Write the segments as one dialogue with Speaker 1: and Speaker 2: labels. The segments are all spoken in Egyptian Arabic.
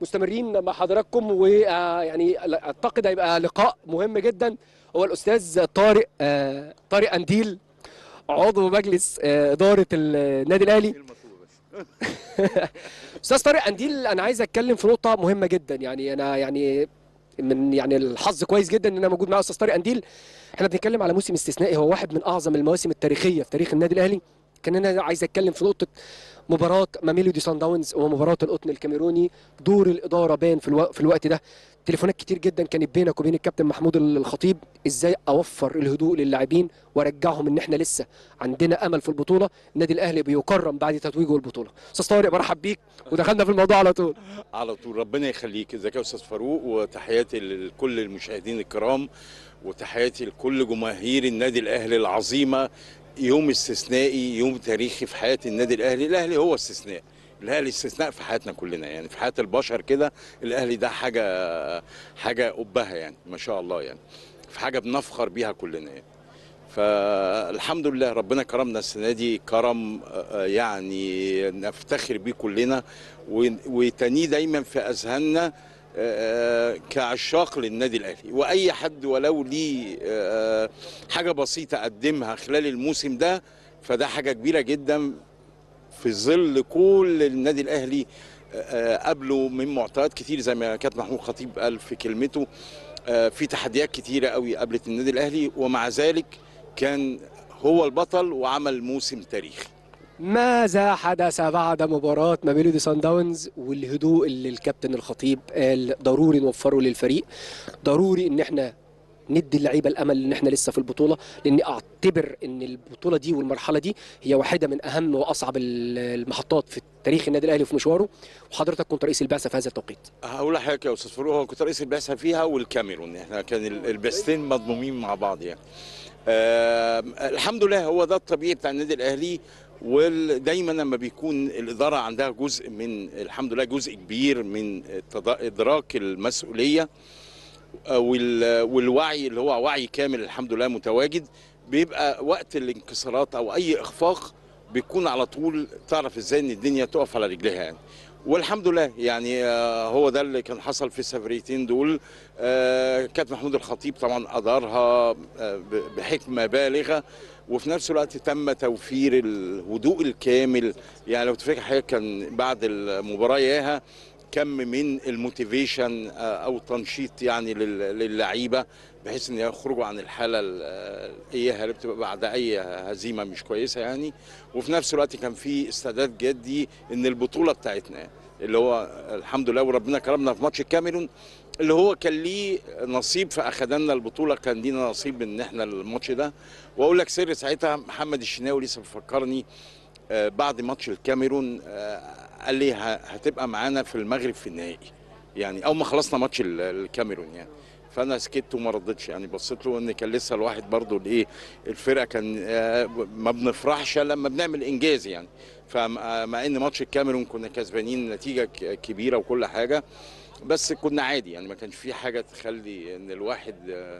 Speaker 1: مستمرين مع حضراتكم ويعني اعتقد هيبقى لقاء مهم جدا هو الاستاذ طارق آه، طارق انديل عضو مجلس آه، اداره النادي الاهلي استاذ طارق انديل انا عايز اتكلم في نقطه مهمه جدا يعني انا يعني من يعني الحظ كويس جدا ان انا موجود مع استاذ طارق انديل احنا بنتكلم على موسم استثنائي هو واحد من اعظم المواسم التاريخيه في تاريخ النادي الاهلي كان انا عايز اتكلم في نقطه مباراه ماميلودي سان داونز ومباراه القطن الكاميروني دور الاداره بان في, الو... في الوقت ده تليفونات كتير جدا كانت بينك وبين الكابتن محمود الخطيب ازاي اوفر الهدوء للاعبين وارجعهم ان احنا لسه عندنا امل في البطوله النادي الاهلي بيكرم بعد تتويجه البطوله استاذ طارق برحب بيك ودخلنا في الموضوع على طول
Speaker 2: على طول ربنا يخليك ازيك يا استاذ فاروق وتحياتي لكل المشاهدين الكرام وتحياتي لكل جماهير النادي الاهلي العظيمه يوم استثنائي يوم تاريخي في حياه النادي الاهلي الاهلي هو استثناء الاهلي استثناء في حياتنا كلنا يعني في حياه البشر كده الاهلي ده حاجه حاجه قبها يعني ما شاء الله يعني في حاجه بنفخر بيها كلنا يعني فالحمد لله ربنا كرمنا السنه دي كرم آه، يعني نفتخر بيه كلنا و- وتنيه دايما في اذهاننا آه، كعشاق للنادي الاهلي واي حد ولو ليه آه، حاجه بسيطه قدمها خلال الموسم ده فده حاجه كبيره جدا في ظل كل النادي الاهلي آه، قبله من معطيات كتير زي ما كابتن محمود خطيب قال في كلمته آه، في تحديات كتيره قوي قابلت النادي الاهلي ومع ذلك كان هو البطل وعمل موسم تاريخي
Speaker 1: ماذا حدث بعد مباراة ماميلودي سان داونز والهدوء اللي الكابتن الخطيب قال ضروري نوفره للفريق ضروري ان احنا ندي اللعيبه الامل ان احنا لسه في البطوله لاني اعتبر ان البطوله دي والمرحله دي هي واحده من اهم واصعب ال- المحطات في تاريخ النادي الاهلي وفي مشواره وحضرتك كنت رئيس البعثه في هذا التوقيت
Speaker 2: هقول لحضرتك يا استاذ فاروق هو كنت رئيس البعثه فيها والكاميرون احنا كان ال- البعثتين مضمومين مع بعض يعني آه الحمد لله هو ده الطبيعي بتاع النادي الاهلي ودايما لما بيكون الاداره عندها جزء من الحمد لله جزء كبير من تضا- ادراك المسؤوليه آه، وال- والوعي اللي هو وعي كامل الحمد لله متواجد بيبقى وقت الانكسارات او اي اخفاق بيكون على طول تعرف ازاي ان الدنيا تقف على رجليها يعني والحمد لله يعني آه، هو ده اللي كان حصل في السفريتين دول آه، كابتن محمود الخطيب طبعا ادارها آه، ب- بحكمه بالغه وفي نفس الوقت تم توفير الهدوء الكامل يعني لو تفتكر حضرتك كان بعد المباراه ياها كم من الموتيفيشن آه، او التنشيط يعني لل- للعيبه بحيث ان يخرجوا عن الحاله ال- اياها اللي بتبقى بعد اي هزيمه مش كويسه يعني وفي نفس الوقت كان في استعداد جدي ان البطوله بتاعتنا اللي هو الحمد لله وربنا كرمنا في ماتش الكاميرون اللي هو كان ليه نصيب في اخدنا البطوله كان لينا نصيب ان احنا الماتش ده واقول لك سر ساعتها محمد الشناوي لسه بيفكرني آه، بعد ماتش الكاميرون آه، قال لي ه- هتبقى معانا في المغرب في النهائي يعني اول ما خلصنا ماتش ال- الكاميرون يعني فانا سكت وما ردتش يعني بصيت له ان كان لسه الواحد برضه الايه الفرقه كان آه، ما بنفرحش لما بنعمل انجاز يعني فمع ان ماتش الكاميرون كنا كسبانين نتيجه ك- كبيره وكل حاجه بس كنا عادي يعني ما كانش في حاجه تخلي ان الواحد آه،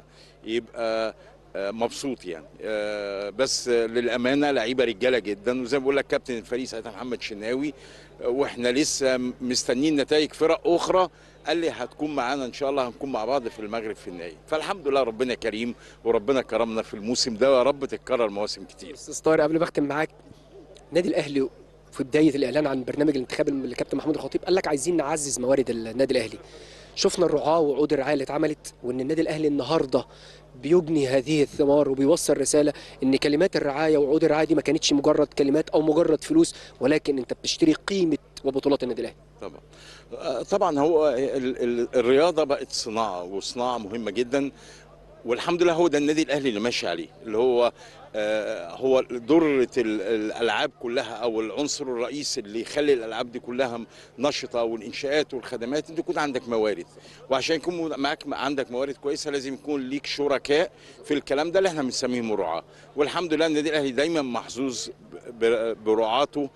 Speaker 2: يبقى آه، مبسوط يعني آه، بس آه، للامانه لعيبه رجاله جدا وزي ما بقول لك كابتن الفريق ساعتها محمد شناوي آه، واحنا لسه مستنيين نتائج فرق اخرى قال لي هتكون معانا ان شاء الله هنكون مع بعض في المغرب في النهائي فالحمد لله ربنا كريم وربنا كرمنا في الموسم ده ويا رب تتكرر مواسم كتير
Speaker 1: استاذ طارق قبل ما اختم معاك النادي الاهلي في بدايه الاعلان عن برنامج الانتخاب اللي كابتن محمود الخطيب قال لك عايزين نعزز موارد النادي الاهلي شفنا الرعاه وعقود الرعايه اللي اتعملت وان النادي الاهلي النهارده بيجني هذه الثمار وبيوصل رساله ان كلمات الرعايه وعقود الرعايه دي ما كانتش مجرد كلمات او مجرد فلوس ولكن انت بتشتري قيمه وبطولات النادي الاهلي
Speaker 2: طبعا آه، طبعا هو ال- ال- الرياضه بقت صناعه وصناعه مهمه جدا والحمد لله هو ده النادي الاهلي اللي ماشي عليه اللي هو آه، هو ضرة ال- الالعاب كلها او العنصر الرئيسي اللي يخلي الالعاب دي كلها نشطه والانشاءات والخدمات انت يكون عندك موارد وعشان يكون معاك عندك موارد كويسه لازم يكون ليك شركاء في الكلام ده اللي احنا بنسميهم رعاه والحمد لله النادي الاهلي دايما محظوظ ب- برعاته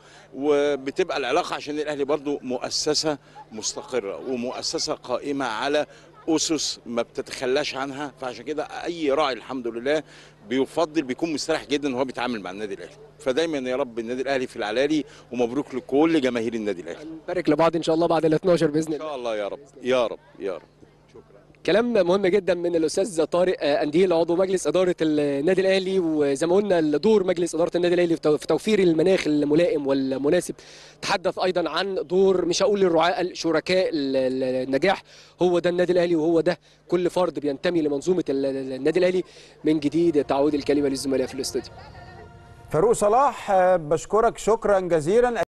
Speaker 2: وبتبقى العلاقه عشان الاهلي برضو مؤسسه مستقره ومؤسسه قائمه على اسس ما بتتخلاش عنها فعشان كده اي راعي الحمد لله بيفضل بيكون مستريح جدا وهو بيتعامل مع النادي الاهلي فدايما يا رب النادي الاهلي في العلالي ومبروك لكل جماهير النادي الاهلي
Speaker 1: نبارك لبعض ان شاء الله بعد ال 12 باذن
Speaker 2: ان
Speaker 1: الله
Speaker 2: شاء الله يا رب يا رب يا رب
Speaker 1: كلام مهم جدا من الاستاذ طارق آه، انديل عضو مجلس اداره النادي الاهلي وزي ما قلنا دور مجلس اداره النادي الاهلي في تو- في توفير المناخ الملائم والمناسب تحدث ايضا عن دور مش هقول الرعاة الشركاء ال- ال- النجاح هو ده النادي الاهلي وهو ده كل فرد بينتمي لمنظومه ال- ال- النادي الاهلي من جديد تعود الكلمه للزملاء في الاستوديو
Speaker 3: فاروق صلاح آه، بشكرك شكرا جزيلا